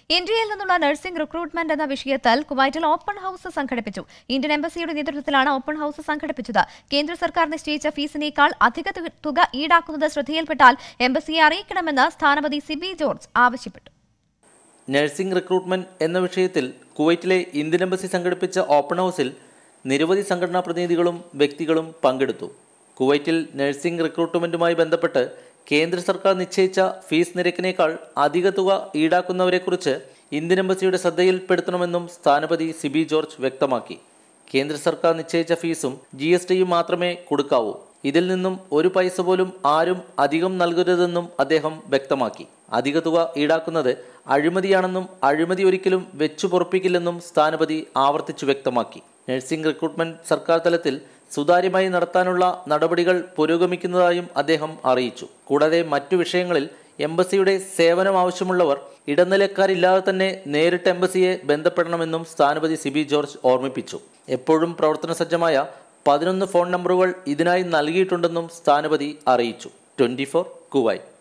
ഇന്ത്യയിൽ നിന്നുള്ള nursing recruitment എന്ന വിഷയത്തിൽ കുവൈറ്റിൽ ഓപ്പൺ ഹൌസ് സംഘടിപ്പിച്ചു ഇന്ത്യൻ എംബസിയുടെ നേതൃത്വത്തിലാണ് ഓപ്പൺ ഹൌസ് സംഘടിപ്പിച്ചത് കേന്ദ്ര സർക്കാർ നിശ്ചയിച്ച ഫീസിനേക്കാൾ അധിക തു- തുക ഈടാക്കുന്നത് ശ്രദ്ധയിൽപ്പെട്ടാൽ എംബസിയെ അറിയിക്കണമെന്ന് സ്ഥാനപതി സിബി ജോർജ് ആവശ്യപ്പെട്ടു നഴ്സിംഗ് റിക്രൂട്ട്മെന്റ് എന്ന വിഷയത്തിൽ കുവൈറ്റിലെ ഇന്ത്യൻ എംബസി സംഘടിപ്പിച്ച ഓപ്പൺ ഹൗസിൽ നിരവധി സംഘടനാ പ്രതിനിധികളും വ്യക്തികളും പങ്കെടുത്തു കുവൈറ്റിൽ നഴ്സിംഗ് റിക്രൂട്ട്മെന്റുമായി ബന്ധപ്പെട്ട് കേന്ദ്ര സർക്കാർ നിശ്ചയിച്ച ഫീസ് നിരക്കിനേക്കാൾ അധിക തുക ഈടാക്കുന്നവരെക്കുറിച്ച് ഇന്ത്യൻ എംബസിയുടെ ശ്രദ്ധയിൽപ്പെടുത്തണമെന്നും സ്ഥാനപതി സിബി ജോർജ് വ്യക്തമാക്കി കേന്ദ്ര സർക്കാർ നിശ്ചയിച്ച ഫീസും ജി എസ് ടിയും മാത്രമേ കൊടുക്കാവൂ ഇതിൽ നിന്നും ഒരു പൈസ പോലും ആരും അധികം നൽകരുതെന്നും അദ്ദേഹം വ്യക്തമാക്കി അധിക തുക ഈടാക്കുന്നത് അഴിമതിയാണെന്നും അഴിമതി ഒരിക്കലും വെച്ചു പൊറപ്പിക്കില്ലെന്നും സ്ഥാനപതി ആവർത്തിച്ചു വ്യക്തമാക്കി നഴ്സിംഗ് റിക്രൂട്ട്മെന്റ് സർക്കാർ തലത്തിൽ സുതാര്യമായി നടത്താനുള്ള നടപടികൾ പുരോഗമിക്കുന്നതായും അദ്ദേഹം അറിയിച്ചു കൂടാതെ മറ്റു വിഷയങ്ങളിൽ എംബസിയുടെ സേവനം ആവശ്യമുള്ളവർ ഇടനിലക്കാരില്ലാതെ തന്നെ നേരിട്ട് എംബസിയെ ബന്ധപ്പെടണമെന്നും സ്ഥാനപതി സിബി ജോർജ് ഓർമ്മിപ്പിച്ചു എപ്പോഴും പ്രവർത്തന സജ്ജമായ പതിനൊന്ന് ഫോൺ നമ്പറുകൾ ഇതിനായി നൽകിയിട്ടുണ്ടെന്നും സ്ഥാനപതി അറിയിച്ചു ട്വന്റി ഫോർ കുവൈറ്റ്